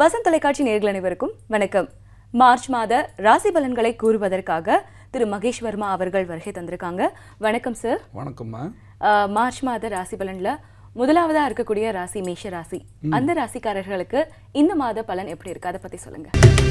வசந்த் தொலைக்காட்சி நேர்கள் அனைவருக்கும் வணக்கம் மார்ச் மாத ராசி பலன்களை கூறுவதற்காக திரு மகேஷ் வர்மா அவர்கள் வருகை தந்திருக்காங்க வணக்கம் சார் வணக்கம்மா அஹ், மார்ச் மாத ராசி பலன்ல முதலாவதா இருக்கக்கூடிய ராசி மேஷ ராசி அந்த ராசிக்காரர்களுக்கு இந்த மாத பலன் எப்படி இருக்கு அதை பத்தி சொல்லுங்க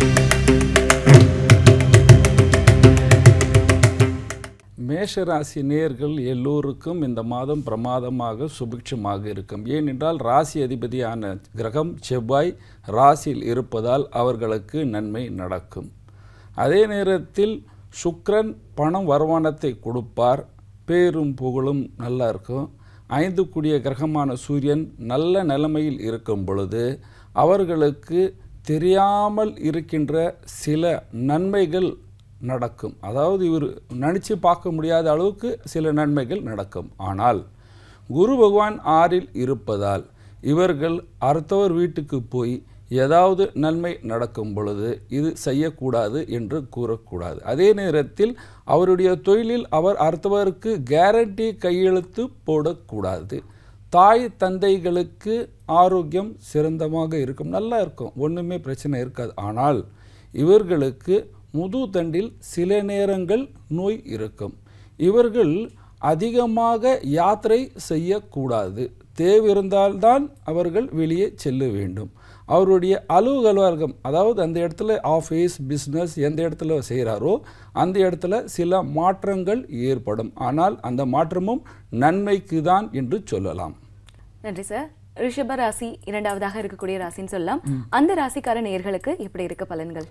மேஷராசி நேர்கள் எல்லோருக்கும் இந்த மாதம் பிரமாதமாக சுபிட்சமாக இருக்கும் ஏனென்றால் ராசி அதிபதியான கிரகம் செவ்வாய் ராசியில் இருப்பதால் அவர்களுக்கு நன்மை நடக்கும் அதே நேரத்தில் சுக்கிரன் பணம் வருமானத்தை கொடுப்பார் பேரும் புகழும் நல்லா இருக்கும் ஐந்து கூடிய கிரகமான சூரியன் நல்ல நிலைமையில் இருக்கும் பொழுது அவர்களுக்கு தெரியாமல் இருக்கின்ற சில நன்மைகள் நடக்கும் அதாவது இவர் நினச்சி பார்க்க முடியாத அளவுக்கு சில நன்மைகள் நடக்கும் ஆனால் குரு பகவான் ஆறில் இருப்பதால் இவர்கள் அடுத்தவர் வீட்டுக்கு போய் ஏதாவது நன்மை நடக்கும் பொழுது இது செய்யக்கூடாது என்று கூறக்கூடாது அதே நேரத்தில் அவருடைய தொழிலில் அவர் அடுத்தவருக்கு கேரண்டி கையெழுத்து போடக்கூடாது தாய் தந்தைகளுக்கு ஆரோக்கியம் சிறந்தமாக இருக்கும் நல்லா இருக்கும் ஒன்றுமே பிரச்சனை இருக்காது ஆனால் இவர்களுக்கு முதுதண்டில் சில நேரங்கள் நோய் இருக்கும் இவர்கள் அதிகமாக யாத்திரை செய்யக்கூடாது தேவையிருந்தால்தான் அவர்கள் வெளியே செல்ல வேண்டும் அவருடைய அலுவலகம் அதாவது அந்த இடத்துல ஆஃபீஸ் பிஸ்னஸ் எந்த இடத்துல செய்கிறாரோ அந்த இடத்துல சில மாற்றங்கள் ஏற்படும் ஆனால் அந்த மாற்றமும் நன்மைக்கு தான் என்று சொல்லலாம் நன்றி சார் ரிஷப ராசி இரண்டாவதாக இருக்கக்கூடிய ராசின்னு சொல்லலாம் அந்த ராசிக்கார நேயர்களுக்கு எப்படி இருக்கு பலன்கள்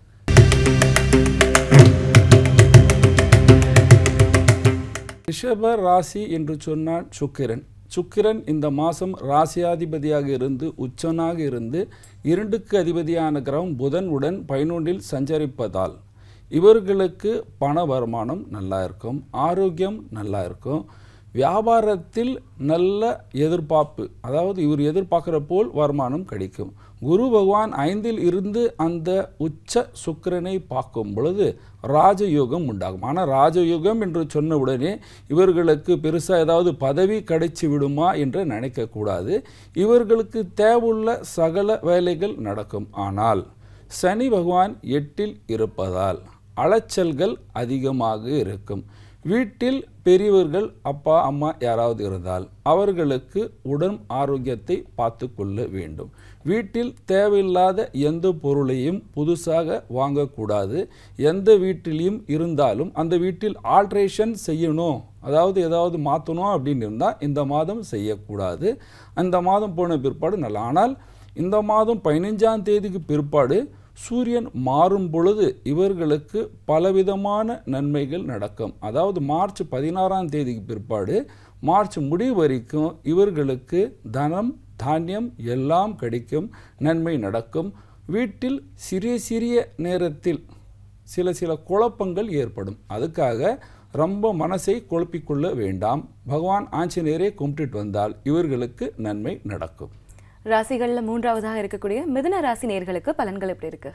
ரிஷப ராசி என்று சொன்னால் சுக்கிரன் சுக்கிரன் இந்த மாதம் ராசியாதிபதியாக இருந்து உச்சனாக இருந்து இரண்டுக்கு அதிபதியான கிரகம் புதன் உடன் பதினொன்றில் சஞ்சரிப்பதால் இவர்களுக்கு பண வருமானம் நல்லா இருக்கும் ஆரோக்கியம் நல்லா இருக்கும் வியாபாரத்தில் நல்ல எதிர்பார்ப்பு அதாவது இவர் எதிர்பார்க்கிற போல் வருமானம் கிடைக்கும் குரு பகவான் ஐந்தில் இருந்து அந்த உச்ச சுக்கிரனை பார்க்கும் பொழுது ராஜயோகம் உண்டாகும் ஆனால் ராஜயோகம் என்று சொன்ன உடனே இவர்களுக்கு பெருசாக ஏதாவது பதவி கிடைச்சி விடுமா என்று நினைக்கக்கூடாது இவர்களுக்கு தேவையுள்ள சகல வேலைகள் நடக்கும் ஆனால் சனி பகவான் எட்டில் இருப்பதால் அலைச்சல்கள் அதிகமாக இருக்கும் வீட்டில் பெரியவர்கள் அப்பா அம்மா யாராவது இருந்தால் அவர்களுக்கு உடன் ஆரோக்கியத்தை பார்த்து கொள்ள வேண்டும் வீட்டில் தேவையில்லாத எந்த பொருளையும் புதுசாக வாங்கக்கூடாது எந்த வீட்டிலையும் இருந்தாலும் அந்த வீட்டில் ஆல்ட்ரேஷன் செய்யணும் அதாவது ஏதாவது மாற்றணும் அப்படின்னு இருந்தால் இந்த மாதம் செய்யக்கூடாது அந்த மாதம் போன பிற்பாடு நல்லா ஆனால் இந்த மாதம் பதினைஞ்சாம் தேதிக்கு பிற்பாடு சூரியன் மாறும் பொழுது இவர்களுக்கு பலவிதமான நன்மைகள் நடக்கும் அதாவது மார்ச் பதினாறாம் தேதிக்கு பிற்பாடு மார்ச் முடிவு வரைக்கும் இவர்களுக்கு தனம் தானியம் எல்லாம் கிடைக்கும் நன்மை நடக்கும் வீட்டில் சிறிய சிறிய நேரத்தில் சில சில குழப்பங்கள் ஏற்படும் அதுக்காக ரொம்ப மனசை குழப்பிக்கொள்ள வேண்டாம் பகவான் ஆஞ்சநேயரை கும்பிட்டுட்டு வந்தால் இவர்களுக்கு நன்மை நடக்கும் ராசிகள்ல மூன்றாவதாக இருக்கக்கூடிய மிதுன ராசி நேயர்களுக்கு பலன்கள் எப்படி இருக்கு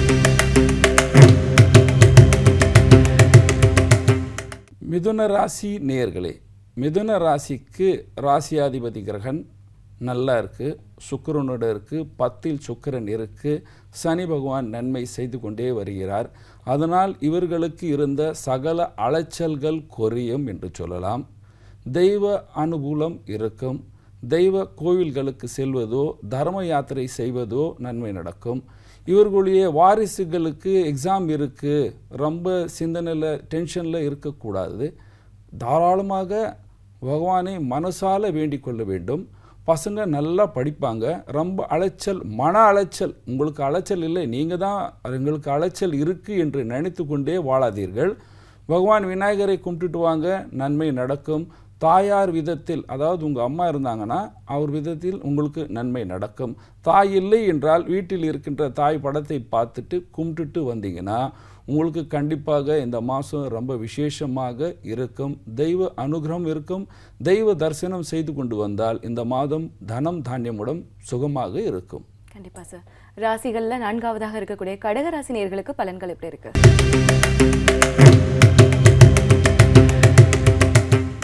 மிதுன ராசி நேயர்களே மிதுன ராசிக்கு ராசியாதிபதி கிரகன் நல்லா இருக்கு சுக்கிரனோட இருக்கு பத்தில் சுக்கிரன் இருக்கு சனி பகவான் நன்மை செய்து கொண்டே வருகிறார் அதனால் இவர்களுக்கு இருந்த சகல அலைச்சல்கள் குறையும் என்று சொல்லலாம் தெய்வ அனுகூலம் இருக்கும் தெய்வ கோவில்களுக்கு செல்வதோ தர்ம யாத்திரை செய்வதோ நன்மை நடக்கும் இவர்களுடைய வாரிசுகளுக்கு எக்ஸாம் இருக்குது ரொம்ப சிந்தனையில் டென்ஷனில் இருக்கக்கூடாது தாராளமாக பகவானை மனசால வேண்டிக் கொள்ள வேண்டும் பசங்க நல்லா படிப்பாங்க ரொம்ப அலைச்சல் மன அலைச்சல் உங்களுக்கு அலைச்சல் இல்லை நீங்கள் தான் எங்களுக்கு அலைச்சல் இருக்குது என்று நினைத்து கொண்டே வாழாதீர்கள் பகவான் விநாயகரை கும்பிட்டுட்டு வாங்க நன்மை நடக்கும் தாயார் விதத்தில் அதாவது உங்கள் அம்மா இருந்தாங்கன்னா அவர் விதத்தில் உங்களுக்கு நன்மை நடக்கும் தாய் இல்லை என்றால் வீட்டில் இருக்கின்ற தாய் படத்தை பார்த்துட்டு கும்பிட்டுட்டு வந்தீங்கன்னா உங்களுக்கு கண்டிப்பாக இந்த மாதம் ரொம்ப விசேஷமாக இருக்கும் தெய்வ அனுகிரகம் இருக்கும் தெய்வ தரிசனம் செய்து கொண்டு வந்தால் இந்த மாதம் தனம் தானியமுடன் சுகமாக இருக்கும் கண்டிப்பா சார் ராசிகள்ல நான்காவதாக இருக்கக்கூடிய கடக ராசி நேயர்களுக்கு பலன்கள் எப்படி இருக்கு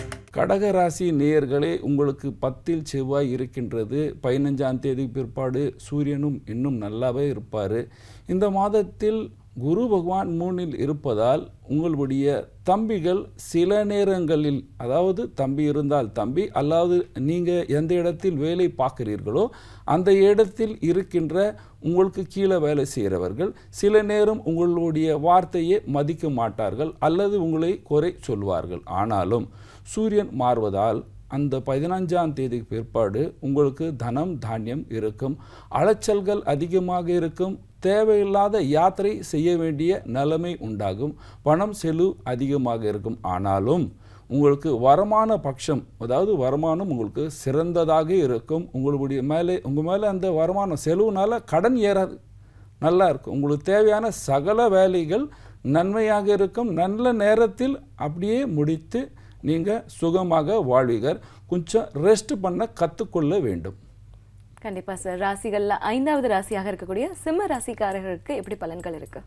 கடகராசி நேயர்களே உங்களுக்கு பத்தில் செவ்வாய் இருக்கின்றது பதினஞ்சாம் தேதி பிற்பாடு சூரியனும் இன்னும் நல்லாவே இருப்பார் இந்த மாதத்தில் குரு பகவான் மூணில் இருப்பதால் உங்களுடைய தம்பிகள் சில நேரங்களில் அதாவது தம்பி இருந்தால் தம்பி அல்லாது நீங்கள் எந்த இடத்தில் வேலை பார்க்கிறீர்களோ அந்த இடத்தில் இருக்கின்ற உங்களுக்கு கீழே வேலை செய்கிறவர்கள் சில நேரம் உங்களுடைய வார்த்தையை மதிக்க மாட்டார்கள் அல்லது உங்களை குறை சொல்வார்கள் ஆனாலும் சூரியன் மாறுவதால் அந்த பதினஞ்சாம் தேதி பிற்பாடு உங்களுக்கு தனம் தானியம் இருக்கும் அலைச்சல்கள் அதிகமாக இருக்கும் தேவையில்லாத யாத்திரை செய்ய வேண்டிய நிலைமை உண்டாகும் பணம் செலவு அதிகமாக இருக்கும் ஆனாலும் உங்களுக்கு வருமான பட்சம் அதாவது வருமானம் உங்களுக்கு சிறந்ததாக இருக்கும் உங்களுடைய மேலே உங்கள் மேலே அந்த வருமானம் செலவுனால கடன் ஏறாது நல்லா இருக்கும் உங்களுக்கு தேவையான சகல வேலைகள் நன்மையாக இருக்கும் நல்ல நேரத்தில் அப்படியே முடித்து நீங்கள் சுகமாக வாழ்வீர்கள் கொஞ்சம் ரெஸ்ட் பண்ண கற்றுக்கொள்ள வேண்டும் கண்டிப்பா சார் ராசிகள்ல ஐந்தாவது ராசியாக இருக்கக்கூடிய சிம்ம ராசிக்காரர்களுக்கு எப்படி பலன்கள் இருக்கு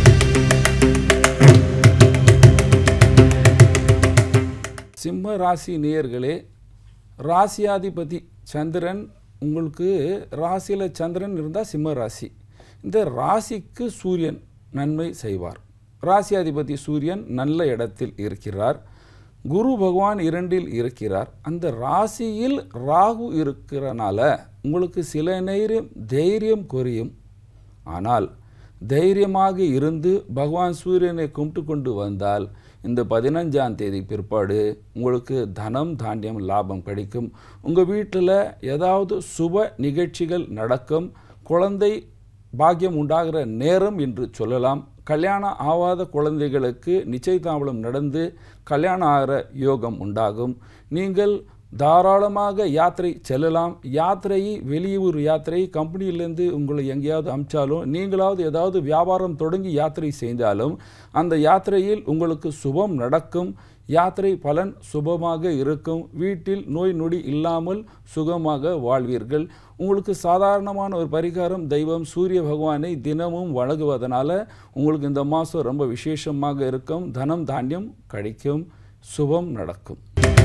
சிம்ம ராசி நேயர்களே ராசியாதிபதி சந்திரன் உங்களுக்கு ராசியில் சந்திரன் இருந்தால் சிம்ம ராசி இந்த ராசிக்கு சூரியன் நன்மை செய்வார் ராசியாதிபதி சூரியன் நல்ல இடத்தில் இருக்கிறார் குரு பகவான் இரண்டில் இருக்கிறார் அந்த ராசியில் ராகு இருக்கிறனால உங்களுக்கு சில நேரம் தைரியம் குறையும் ஆனால் தைரியமாக இருந்து பகவான் சூரியனை கும்பிட்டு கொண்டு வந்தால் இந்த பதினஞ்சாம் தேதி பிற்பாடு உங்களுக்கு தனம் தானியம் லாபம் கிடைக்கும் உங்கள் வீட்டில் ஏதாவது சுப நிகழ்ச்சிகள் நடக்கும் குழந்தை பாக்கியம் உண்டாகிற நேரம் என்று சொல்லலாம் கல்யாணம் ஆகாத குழந்தைகளுக்கு நிச்சயதாமலம் நடந்து கல்யாணம் ஆகிற யோகம் உண்டாகும் நீங்கள் தாராளமாக யாத்திரை செல்லலாம் யாத்திரையை வெளியூர் யாத்திரை கம்பெனியிலேருந்து உங்களை எங்கேயாவது அமிச்சாலும் நீங்களாவது ஏதாவது வியாபாரம் தொடங்கி யாத்திரை செய்தாலும் அந்த யாத்திரையில் உங்களுக்கு சுபம் நடக்கும் யாத்திரை பலன் சுபமாக இருக்கும் வீட்டில் நோய் நொடி இல்லாமல் சுகமாக வாழ்வீர்கள் உங்களுக்கு சாதாரணமான ஒரு பரிகாரம் தெய்வம் சூரிய பகவானை தினமும் வணங்குவதனால உங்களுக்கு இந்த மாதம் ரொம்ப விசேஷமாக இருக்கும் தனம் தானியம் கிடைக்கும் சுபம் நடக்கும்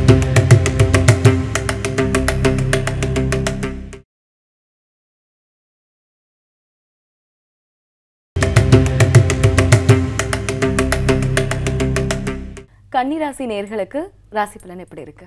கன்னிராசி நேர்களுக்கு ராசி பலன் எப்படி இருக்கு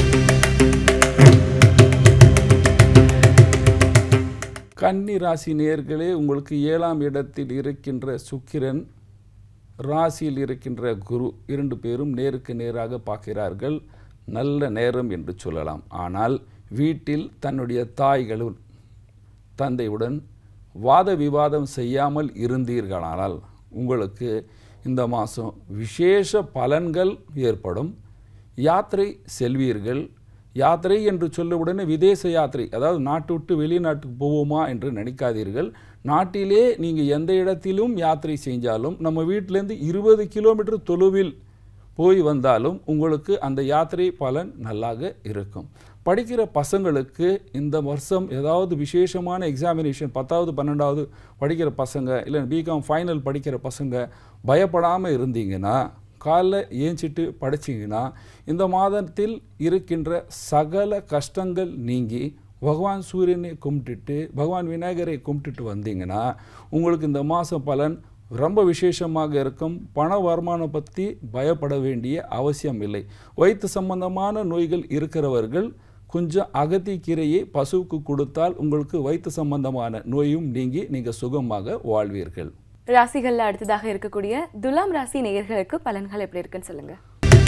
கன்னி ராசி நேர்களே உங்களுக்கு ஏழாம் இடத்தில் இருக்கின்ற சுக்கிரன் ராசியில் இருக்கின்ற குரு இரண்டு பேரும் நேருக்கு நேராக பார்க்கிறார்கள் நல்ல நேரம் என்று சொல்லலாம் ஆனால் வீட்டில் தன்னுடைய தாய்களும் தந்தையுடன் வாத விவாதம் செய்யாமல் இருந்தீர்களானால் உங்களுக்கு இந்த மாதம் விசேஷ பலன்கள் ஏற்படும் யாத்திரை செல்வீர்கள் யாத்திரை என்று சொல்ல உடனே விதேச யாத்திரை அதாவது நாட்டு விட்டு வெளிநாட்டுக்கு போவோமா என்று நினைக்காதீர்கள் நாட்டிலே நீங்கள் எந்த இடத்திலும் யாத்திரை செஞ்சாலும் நம்ம வீட்டிலேருந்து இருபது கிலோமீட்டர் தொலைவில் போய் வந்தாலும் உங்களுக்கு அந்த யாத்திரை பலன் நல்லாக இருக்கும் படிக்கிற பசங்களுக்கு இந்த வருஷம் ஏதாவது விசேஷமான எக்ஸாமினேஷன் பத்தாவது பன்னெண்டாவது படிக்கிற பசங்க இல்லை பிகாம் ஃபைனல் படிக்கிற பசங்க பயப்படாமல் இருந்தீங்கன்னா காலைல ஏஞ்சிட்டு படிச்சிங்கன்னா இந்த மாதத்தில் இருக்கின்ற சகல கஷ்டங்கள் நீங்கி பகவான் சூரியனை கும்பிட்டுட்டு பகவான் விநாயகரை கும்பிட்டுட்டு வந்தீங்கன்னா உங்களுக்கு இந்த மாதம் பலன் ரொம்ப விசேஷமாக இருக்கும் பண வருமானம் பற்றி பயப்பட வேண்டிய அவசியம் இல்லை வயிற்று சம்பந்தமான நோய்கள் இருக்கிறவர்கள் கொஞ்சம் அகத்தி கீரையை பசுவுக்கு கொடுத்தால் உங்களுக்கு வயிற்று சம்பந்தமான நோயும் நீங்கி நீங்கள் சுகமாக வாழ்வீர்கள் ராசிகள்ல அடுத்ததாக இருக்கக்கூடிய துலாம் ராசி நேயர்களுக்கு பலன்கள் எப்படி இருக்குன்னு சொல்லுங்க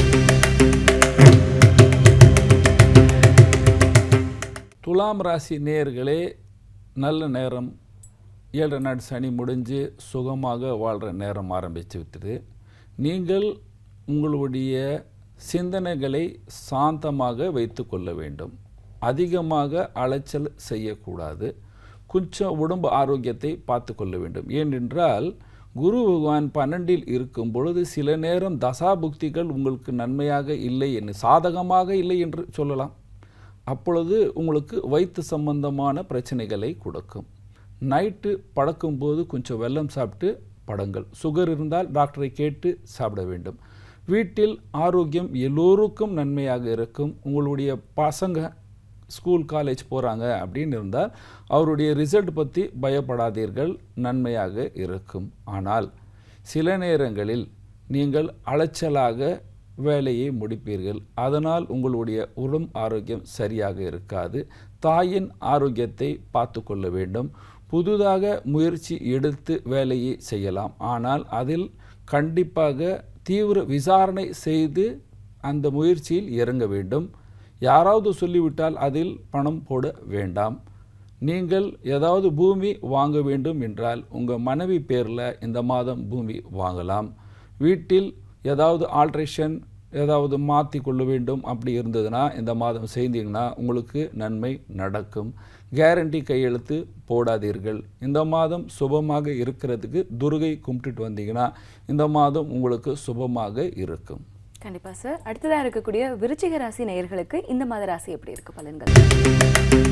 துலாம் ராசி நேயர்களே நல்ல நேரம் ஏழரை நாடு சனி முடிஞ்சு சுகமாக வாழ்கிற நேரம் ஆரம்பித்து விட்டது நீங்கள் உங்களுடைய சிந்தனைகளை சாந்தமாக வைத்து கொள்ள வேண்டும் அதிகமாக அலைச்சல் செய்யக்கூடாது கொஞ்சம் உடம்பு ஆரோக்கியத்தை பார்த்து கொள்ள வேண்டும் ஏனென்றால் குரு பகவான் பன்னெண்டில் இருக்கும் பொழுது சில நேரம் தசாபுக்திகள் உங்களுக்கு நன்மையாக இல்லை என்று சாதகமாக இல்லை என்று சொல்லலாம் அப்பொழுது உங்களுக்கு வயிற்று சம்பந்தமான பிரச்சனைகளை கொடுக்கும் நைட்டு படுக்கும்போது கொஞ்சம் வெல்லம் சாப்பிட்டு படங்கள் சுகர் இருந்தால் டாக்டரை கேட்டு சாப்பிட வேண்டும் வீட்டில் ஆரோக்கியம் எல்லோருக்கும் நன்மையாக இருக்கும் உங்களுடைய பசங்க ஸ்கூல் காலேஜ் போகிறாங்க அப்படின்னு இருந்தால் அவருடைய ரிசல்ட் பற்றி பயப்படாதீர்கள் நன்மையாக இருக்கும் ஆனால் சில நேரங்களில் நீங்கள் அலைச்சலாக வேலையை முடிப்பீர்கள் அதனால் உங்களுடைய உடல் ஆரோக்கியம் சரியாக இருக்காது தாயின் ஆரோக்கியத்தை பார்த்து கொள்ள வேண்டும் புதிதாக முயற்சி எடுத்து வேலையை செய்யலாம் ஆனால் அதில் கண்டிப்பாக தீவிர விசாரணை செய்து அந்த முயற்சியில் இறங்க வேண்டும் யாராவது சொல்லிவிட்டால் அதில் பணம் போட வேண்டாம் நீங்கள் ஏதாவது பூமி வாங்க வேண்டும் என்றால் உங்கள் மனைவி பேரில் இந்த மாதம் பூமி வாங்கலாம் வீட்டில் ஏதாவது ஆல்ட்ரேஷன் ஏதாவது மாற்றி கொள்ள வேண்டும் அப்படி இருந்ததுன்னா இந்த மாதம் செய்தீங்கன்னா உங்களுக்கு நன்மை நடக்கும் கேரண்டி கையெழுத்து போடாதீர்கள் இந்த மாதம் சுபமாக இருக்கிறதுக்கு துர்கை கும்பிட்டுட்டு வந்தீங்கன்னா இந்த மாதம் உங்களுக்கு சுபமாக இருக்கும் கண்டிப்பா சார் அடுத்ததா இருக்கக்கூடிய விருச்சிக ராசி நேயர்களுக்கு இந்த மாத ராசி எப்படி இருக்கு பலன்கள்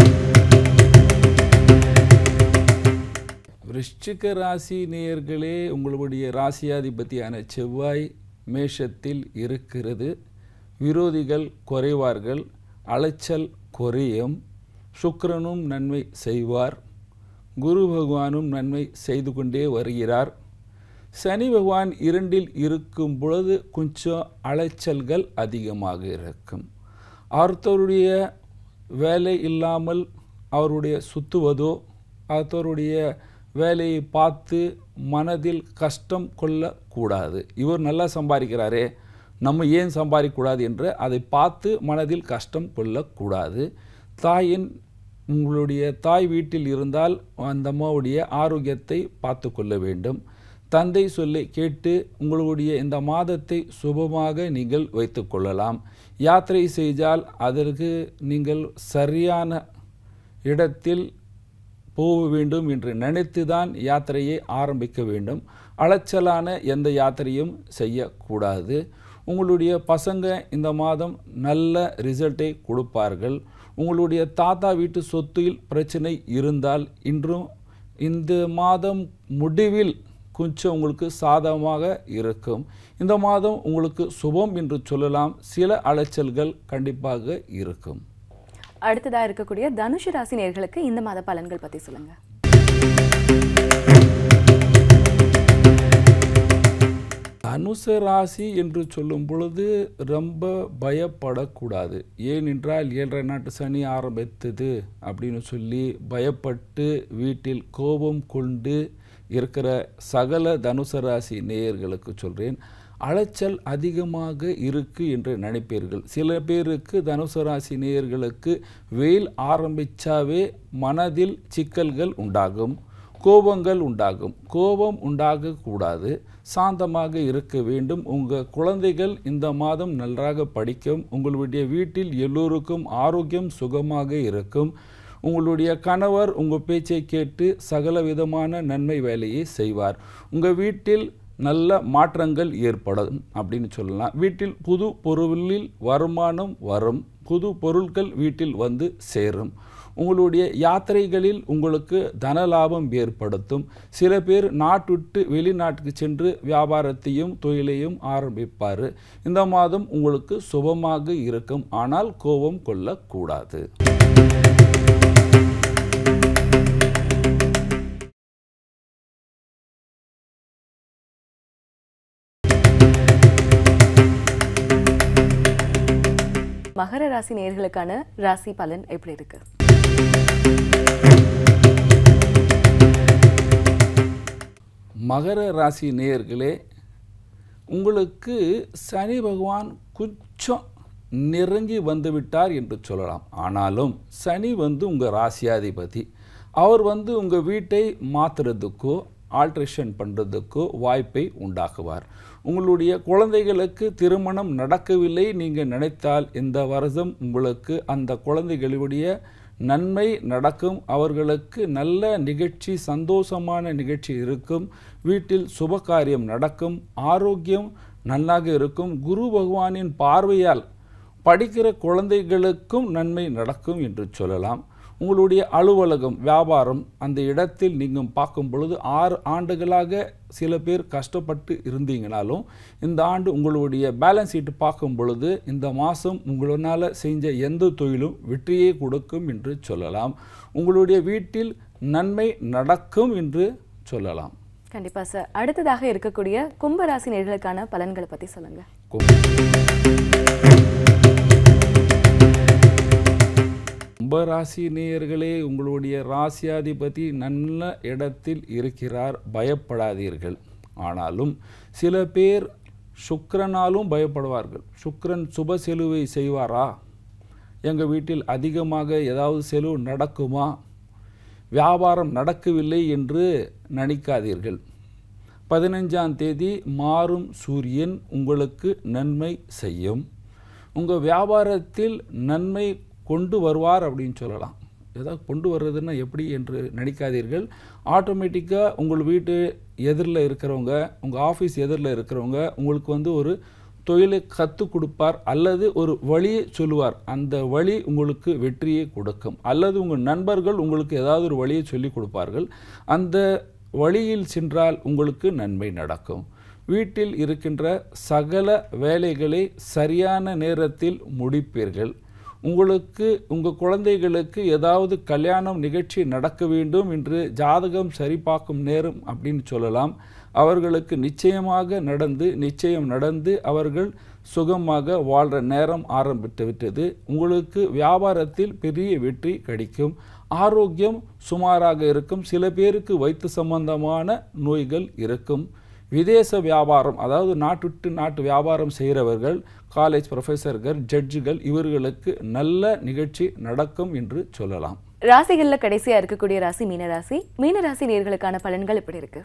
விருச்சிக ராசி நேயர்களே உங்களுடைய ராசியாதிபதியான செவ்வாய் மேஷத்தில் இருக்கிறது விரோதிகள் குறைவார்கள் அலைச்சல் குறையும் சுக்கிரனும் நன்மை செய்வார் குரு பகவானும் நன்மை செய்து கொண்டே வருகிறார் சனி பகவான் இரண்டில் இருக்கும் பொழுது கொஞ்சம் அலைச்சல்கள் அதிகமாக இருக்கும் ஒருத்தருடைய வேலை இல்லாமல் அவருடைய சுத்துவதோ ஒருத்தருடைய வேலையை பார்த்து மனதில் கஷ்டம் கொள்ளக்கூடாது இவர் நல்லா சம்பாதிக்கிறாரே நம்ம ஏன் சம்பாதிக்கக்கூடாது என்று அதை பார்த்து மனதில் கஷ்டம் கொள்ளக்கூடாது தாயின் உங்களுடைய தாய் வீட்டில் இருந்தால் அந்த அம்மாவுடைய ஆரோக்கியத்தை பார்த்து கொள்ள வேண்டும் தந்தை சொல்லை கேட்டு உங்களுடைய இந்த மாதத்தை சுபமாக நீங்கள் வைத்துக் கொள்ளலாம் யாத்திரை செய்தால் அதற்கு நீங்கள் சரியான இடத்தில் போக வேண்டும் என்று நினைத்துதான் யாத்திரையை ஆரம்பிக்க வேண்டும் அலைச்சலான எந்த யாத்திரையும் செய்யக்கூடாது உங்களுடைய பசங்க இந்த மாதம் நல்ல ரிசல்ட்டை கொடுப்பார்கள் உங்களுடைய தாத்தா வீட்டு சொத்தில் பிரச்சனை இருந்தால் இன்றும் இந்த மாதம் முடிவில் கொஞ்சம் உங்களுக்கு சாதகமாக இருக்கும் இந்த மாதம் உங்களுக்கு சுபம் என்று சொல்லலாம் சில அலைச்சல்கள் கண்டிப்பாக இருக்கும் அடுத்ததா இருக்கக்கூடிய தனுஷு ராசி நேயர்களுக்கு இந்த மாத பலன்கள் பத்தி சொல்லுங்க தனுசு ராசி என்று சொல்லும் பொழுது ரொம்ப பயப்படக்கூடாது ஏனென்றால் ஏழரை நாட்டு சனி ஆரம்பித்தது அப்படின்னு சொல்லி பயப்பட்டு வீட்டில் கோபம் கொண்டு இருக்கிற சகல தனுசு ராசி நேயர்களுக்கு சொல்கிறேன் அலைச்சல் அதிகமாக இருக்கு என்று நினைப்பீர்கள் சில பேருக்கு தனுசு ராசி நேயர்களுக்கு வெயில் ஆரம்பிச்சாவே மனதில் சிக்கல்கள் உண்டாகும் கோபங்கள் உண்டாகும் கோபம் உண்டாகக்கூடாது சாந்தமாக இருக்க வேண்டும் உங்கள் குழந்தைகள் இந்த மாதம் நன்றாக படிக்கும் உங்களுடைய வீட்டில் எல்லோருக்கும் ஆரோக்கியம் சுகமாக இருக்கும் உங்களுடைய கணவர் உங்கள் பேச்சை கேட்டு சகல விதமான நன்மை வேலையை செய்வார் உங்கள் வீட்டில் நல்ல மாற்றங்கள் ஏற்படும் அப்படின்னு சொல்லலாம் வீட்டில் புது பொருளில் வருமானம் வரும் புது பொருட்கள் வீட்டில் வந்து சேரும் உங்களுடைய யாத்திரைகளில் உங்களுக்கு தன லாபம் ஏற்படுத்தும் சில பேர் நாட்டுவிட்டு வெளிநாட்டுக்கு சென்று வியாபாரத்தையும் தொழிலையும் ஆரம்பிப்பார் இந்த மாதம் உங்களுக்கு சுபமாக இருக்கும் ஆனால் கோபம் கொள்ளக்கூடாது மகர ராசி நேயர்களுக்கான ராசி பலன் எப்படி இருக்கு மகர ராசி நேயர்களே உங்களுக்கு சனி பகவான் கொஞ்சம் நெருங்கி வந்துவிட்டார் என்று சொல்லலாம் ஆனாலும் சனி வந்து உங்கள் ராசியாதிபதி அவர் வந்து உங்கள் வீட்டை மாற்றுறதுக்கோ ஆல்ட்ரேஷன் பண்ணுறதுக்கோ வாய்ப்பை உண்டாக்குவார் உங்களுடைய குழந்தைகளுக்கு திருமணம் நடக்கவில்லை நீங்கள் நினைத்தால் இந்த வருஷம் உங்களுக்கு அந்த குழந்தைகளுடைய நன்மை நடக்கும் அவர்களுக்கு நல்ல நிகழ்ச்சி சந்தோஷமான நிகழ்ச்சி இருக்கும் வீட்டில் சுபகாரியம் நடக்கும் ஆரோக்கியம் நல்லாக இருக்கும் குரு பகவானின் பார்வையால் படிக்கிற குழந்தைகளுக்கும் நன்மை நடக்கும் என்று சொல்லலாம் உங்களுடைய அலுவலகம் வியாபாரம் அந்த இடத்தில் நீங்கள் பார்க்கும் பொழுது ஆறு ஆண்டுகளாக சில பேர் கஷ்டப்பட்டு இருந்தீங்கனாலும் இந்த ஆண்டு உங்களுடைய பேலன்ஸ் ஷீட் பார்க்கும் பொழுது இந்த மாதம் உங்களால் செஞ்ச எந்த தொழிலும் வெற்றியை கொடுக்கும் என்று சொல்லலாம் உங்களுடைய வீட்டில் நன்மை நடக்கும் என்று சொல்லலாம் கண்டிப்பா சார் அடுத்ததாக இருக்கக்கூடிய கும்பராசி நேர்களுக்கான பலன்களை பத்தி சொல்லுங்க கும்பராசி நேயர்களே உங்களுடைய ராசியாதிபதி நல்ல இடத்தில் இருக்கிறார் பயப்படாதீர்கள் ஆனாலும் சில பேர் சுக்கிரனாலும் பயப்படுவார்கள் சுக்கிரன் சுப செலுவை செய்வாரா எங்கள் வீட்டில் அதிகமாக ஏதாவது செலவு நடக்குமா வியாபாரம் நடக்கவில்லை என்று நினைக்காதீர்கள் பதினஞ்சாம் தேதி மாறும் சூரியன் உங்களுக்கு நன்மை செய்யும் உங்கள் வியாபாரத்தில் நன்மை கொண்டு வருவார் அப்படின்னு சொல்லலாம் ஏதாவது கொண்டு வர்றதுன்னா எப்படி என்று நினைக்காதீர்கள் ஆட்டோமேட்டிக்காக உங்கள் வீட்டு எதிரில் இருக்கிறவங்க உங்கள் ஆஃபீஸ் எதிரில் இருக்கிறவங்க உங்களுக்கு வந்து ஒரு தொழிலை கற்றுக் கொடுப்பார் அல்லது ஒரு வழியை சொல்லுவார் அந்த வழி உங்களுக்கு வெற்றியை கொடுக்கும் அல்லது உங்கள் நண்பர்கள் உங்களுக்கு ஏதாவது ஒரு வழியை சொல்லிக் கொடுப்பார்கள் அந்த வழியில் சென்றால் உங்களுக்கு நன்மை நடக்கும் வீட்டில் இருக்கின்ற சகல வேலைகளை சரியான நேரத்தில் முடிப்பீர்கள் உங்களுக்கு உங்கள் குழந்தைகளுக்கு ஏதாவது கல்யாணம் நிகழ்ச்சி நடக்க வேண்டும் என்று ஜாதகம் சரிபார்க்கும் நேரம் அப்படின்னு சொல்லலாம் அவர்களுக்கு நிச்சயமாக நடந்து நிச்சயம் நடந்து அவர்கள் சுகமாக வாழ்கிற நேரம் ஆரம்பித்து விட்டது உங்களுக்கு வியாபாரத்தில் பெரிய வெற்றி கிடைக்கும் ஆரோக்கியம் சுமாராக இருக்கும் சில பேருக்கு வயிற்று சம்பந்தமான நோய்கள் இருக்கும் விதேச வியாபாரம் அதாவது நாட்டு விட்டு நாட்டு வியாபாரம் செய்கிறவர்கள் காலேஜ் ப்ரொஃபஸர்கள் ஜட்ஜுகள் இவர்களுக்கு நல்ல நிகழ்ச்சி நடக்கும் என்று சொல்லலாம் ராசிகள்ல கடைசியா இருக்கக்கூடிய ராசி மீனராசி மீனராசி நேர்களுக்கான பலன்கள் எப்படி இருக்கு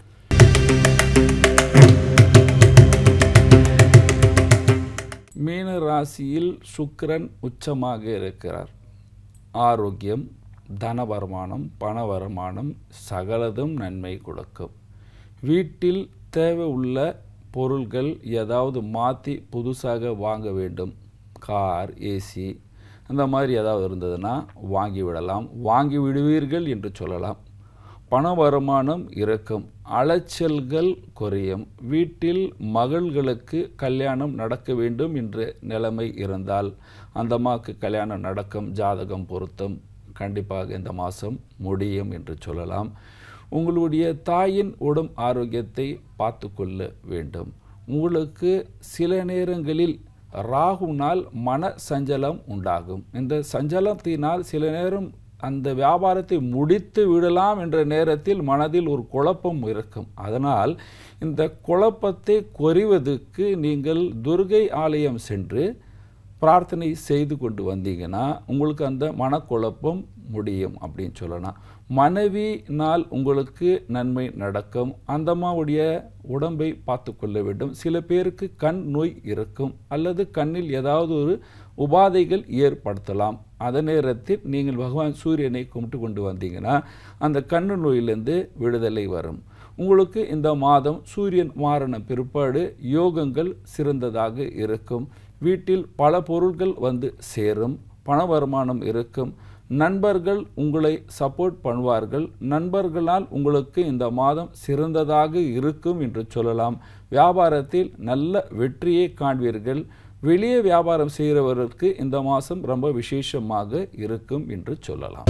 மீன ராசியில் சுக்கிரன் உச்சமாக இருக்கிறார் ஆரோக்கியம் தன வருமானம் பண வருமானம் சகலதும் நன்மை கொடுக்கும் வீட்டில் தேவை உள்ள பொருள்கள் ஏதாவது மாற்றி புதுசாக வாங்க வேண்டும் கார் ஏசி அந்த மாதிரி ஏதாவது இருந்ததுன்னா வாங்கி விடலாம் வாங்கி விடுவீர்கள் என்று சொல்லலாம் பண வருமானம் இருக்கும் அலைச்சல்கள் குறையும் வீட்டில் மகள்களுக்கு கல்யாணம் நடக்க வேண்டும் என்ற நிலைமை இருந்தால் அந்த அம்மாவுக்கு கல்யாணம் நடக்கும் ஜாதகம் பொருத்தம் கண்டிப்பாக இந்த மாதம் முடியும் என்று சொல்லலாம் உங்களுடைய தாயின் உடம் ஆரோக்கியத்தை பார்த்து கொள்ள வேண்டும் உங்களுக்கு சில நேரங்களில் ராகுனால் மன சஞ்சலம் உண்டாகும் இந்த சஞ்சலத்தினால் சில நேரம் அந்த வியாபாரத்தை முடித்து விடலாம் என்ற நேரத்தில் மனதில் ஒரு குழப்பம் இருக்கும் அதனால் இந்த குழப்பத்தை குறைவதற்கு நீங்கள் துர்கை ஆலயம் சென்று பிரார்த்தனை செய்து கொண்டு வந்தீங்கன்னா உங்களுக்கு அந்த மனக்குழப்பம் முடியும் அப்படின்னு சொல்லலாம் மனைவினால் உங்களுக்கு நன்மை நடக்கும் அந்த அம்மாவுடைய உடம்பை பார்த்து கொள்ள வேண்டும் சில பேருக்கு கண் நோய் இருக்கும் அல்லது கண்ணில் ஏதாவது ஒரு உபாதைகள் ஏற்படுத்தலாம் அதே நேரத்தில் நீங்கள் பகவான் சூரியனை கும்பிட்டு கொண்டு வந்தீங்கன்னா அந்த கண்ணு நோயிலிருந்து விடுதலை வரும் உங்களுக்கு இந்த மாதம் சூரியன் மாறின பிற்பாடு யோகங்கள் சிறந்ததாக இருக்கும் வீட்டில் பல பொருட்கள் வந்து சேரும் பண வருமானம் இருக்கும் நண்பர்கள் உங்களை சப்போர்ட் பண்ணுவார்கள் நண்பர்களால் உங்களுக்கு இந்த மாதம் சிறந்ததாக இருக்கும் என்று சொல்லலாம் வியாபாரத்தில் நல்ல வெற்றியை காண்பீர்கள் வெளியே வியாபாரம் செய்கிறவர்களுக்கு இந்த மாதம் ரொம்ப விசேஷமாக இருக்கும் என்று சொல்லலாம்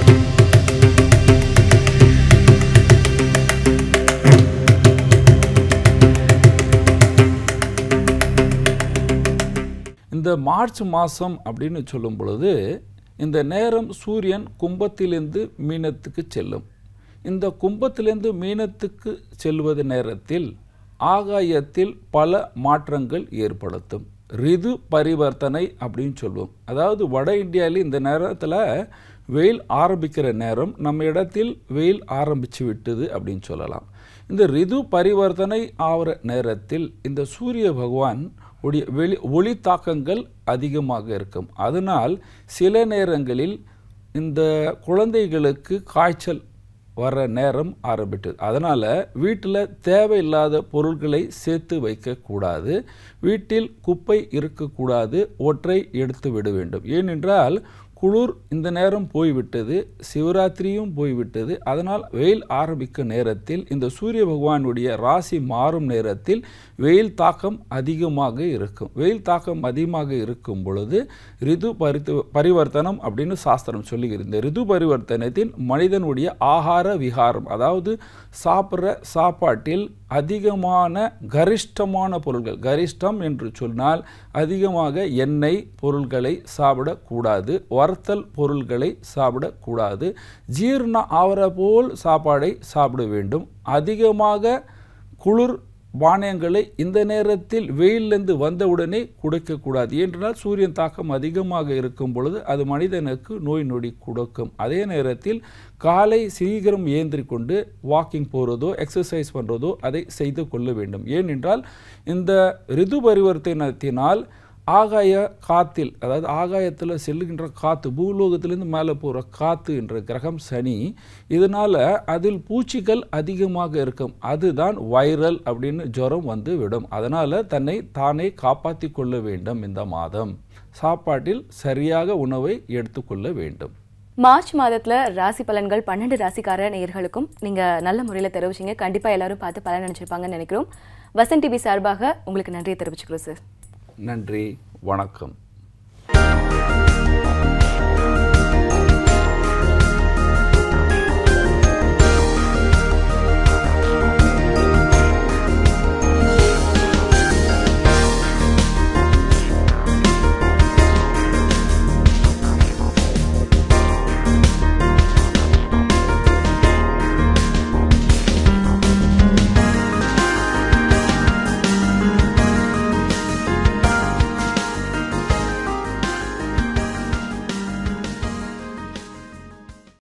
இந்த மார்ச் மாதம் அப்படின்னு சொல்லும் பொழுது இந்த நேரம் சூரியன் கும்பத்திலிருந்து மீனத்துக்கு செல்லும் இந்த கும்பத்திலிருந்து மீனத்துக்கு செல்வது நேரத்தில் ஆகாயத்தில் பல மாற்றங்கள் ஏற்படுத்தும் ரிது பரிவர்த்தனை அப்படின்னு சொல்லுவோம் அதாவது வட இந்தியாவில் இந்த நேரத்தில் வெயில் ஆரம்பிக்கிற நேரம் நம்ம இடத்தில் வெயில் ஆரம்பித்து விட்டது அப்படின்னு சொல்லலாம் இந்த ரிது பரிவர்த்தனை ஆகிற நேரத்தில் இந்த சூரிய பகவான் உடைய வெளி ஒளி தாக்கங்கள் அதிகமாக இருக்கும் அதனால் சில நேரங்களில் இந்த குழந்தைகளுக்கு காய்ச்சல் வர நேரம் ஆரம்பிட்டது அதனால் வீட்டில் தேவையில்லாத பொருட்களை சேர்த்து வைக்கக்கூடாது வீட்டில் குப்பை இருக்கக்கூடாது ஒற்றை எடுத்து விட வேண்டும் ஏனென்றால் குளிர் இந்த நேரம் போய்விட்டது சிவராத்திரியும் போய்விட்டது அதனால் வெயில் ஆரம்பிக்க நேரத்தில் இந்த சூரிய பகவானுடைய ராசி மாறும் நேரத்தில் வெயில் தாக்கம் அதிகமாக இருக்கும் வெயில் தாக்கம் அதிகமாக இருக்கும் பொழுது ரிது பரித்து பரிவர்த்தனம் அப்படின்னு சாஸ்திரம் சொல்லுகிறது இந்த ரிது பரிவர்த்தனத்தின் மனிதனுடைய ஆகார விகாரம் அதாவது சாப்பிட்ற சாப்பாட்டில் அதிகமான கரிஷ்டமான பொருள்கள் கரிஷ்டம் என்று சொன்னால் அதிகமாக எண்ணெய் பொருள்களை சாப்பிடக்கூடாது வறுத்தல் பொருள்களை சாப்பிடக்கூடாது ஜீரண ஆவர போல் சாப்பாடை சாப்பிட வேண்டும் அதிகமாக குளிர் பானயங்களை இந்த நேரத்தில் வெயிலிருந்து வந்தவுடனே குடிக்கக்கூடாது ஏனென்றால் சூரியன் தாக்கம் அதிகமாக இருக்கும் பொழுது அது மனிதனுக்கு நோய் நொடி கொடுக்கும் அதே நேரத்தில் காலை சீக்கிரம் ஏந்திரி கொண்டு வாக்கிங் போகிறதோ எக்ஸசைஸ் பண்ணுறதோ அதை செய்து கொள்ள வேண்டும் ஏனென்றால் இந்த ரிது பரிவர்த்தனத்தினால் ஆகாய காத்தில் அதாவது ஆகாயத்தில் செல்லுகின்ற காற்று பூலோகத்திலேருந்து மேலே போகிற காற்று என்ற கிரகம் சனி இதனால் அதில் பூச்சிகள் அதிகமாக இருக்கும் அதுதான் வைரல் அப்படின்னு ஜுரம் வந்து விடும் அதனால் தன்னை தானே காப்பாற்றி கொள்ள வேண்டும் இந்த மாதம் சாப்பாட்டில் சரியாக உணவை எடுத்துக்கொள்ள வேண்டும் மார்ச் மாதத்துல ராசி பலன்கள் பன்னெண்டு ராசிக்கார நேயர்களுக்கும் நீங்க நல்ல முறையில தெரிவிச்சீங்க கண்டிப்பா எல்லாரும் பார்த்து பலன் நினைச்சிருப்பாங்கன்னு நினைக்கிறோம் வசன் டிவி சார்பாக உங்களுக்கு நன்றியை தெரிவிச்சுக்கிறோம் சார் நன்றி வணக்கம்